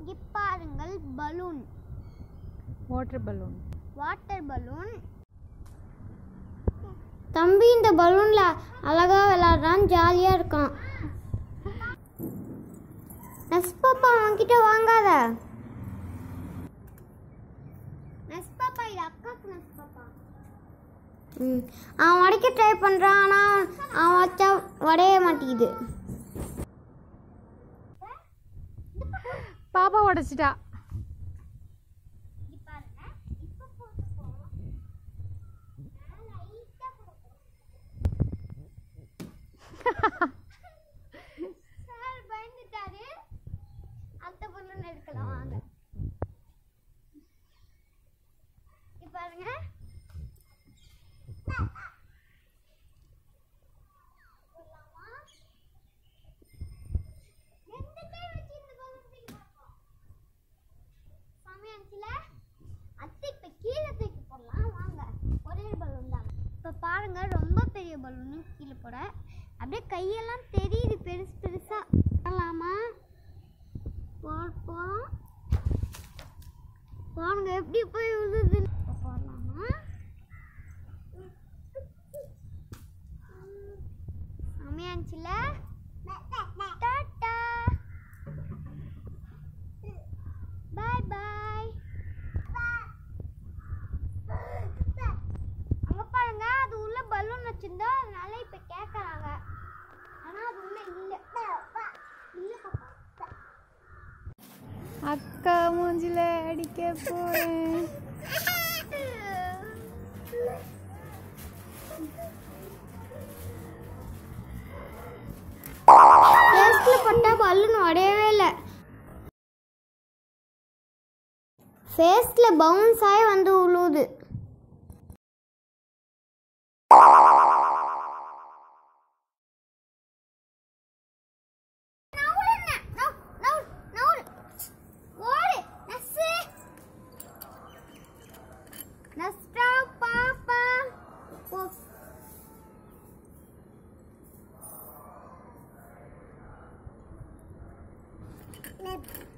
இங்கே பாருங்கள் balloon water balloon water balloon தம்பி இந்த பலூன்ல அழகா விளையாடுறான் ஜாலியா இருக்கான் நெஸ் பாப்பா அவன்கிட்ட வாங்காத நெஸ் பாப்பா இது அக்காக்கு நெஸ் பாப்பா ம் அவன் உடைக்க ட்ரை பண்ணுறான் ஆனால் அவன் வச்சா உடைய மாட்டேங்குது பாப்பா உடைச்சிட்டா சார் பயந்துட்டாரு அடுத்த பொருள் எடுக்கலாம் வாங்க இங்க பாருங்க போடலாமா? ரெண்டு கை வச்சு இந்த balloon தூக்கி பார்ப்போம். செமையா இருந்துச்சுல? அத்தை இப்ப கீழே தூக்கி போடலாம் வாங்க ஒரே பலூன் தான் இப்போ பாருங்க ரொம்ப பெரிய பலூனு கீழே போட அப்படியே கையெல்லாம் தெரியுது பெருசு பெருசா போடலாமா போடுப்போம் பாருங்க எப்படி போய் விழுது போடலாமா செமையா இருந்துச்சுல டாட்டா பாய் பாய் அங்க பாருங்க அது உள்ள பலூன் வச்சிருந்தா அதனால இப்ப கேக்குறாங்க ஆனா அது உள்ள இல்ல இல்ல பாப்பா அக்கா மூஞ்சில அடிக்க போறேன் ஃபேஸ்ல பட்டா பலூன் உடையவே இல்லை ஃபேஸ்ல பவுன்ஸ் ஆகி வந்து உழுவுது நஸ்டா பாப்பா போ Nep.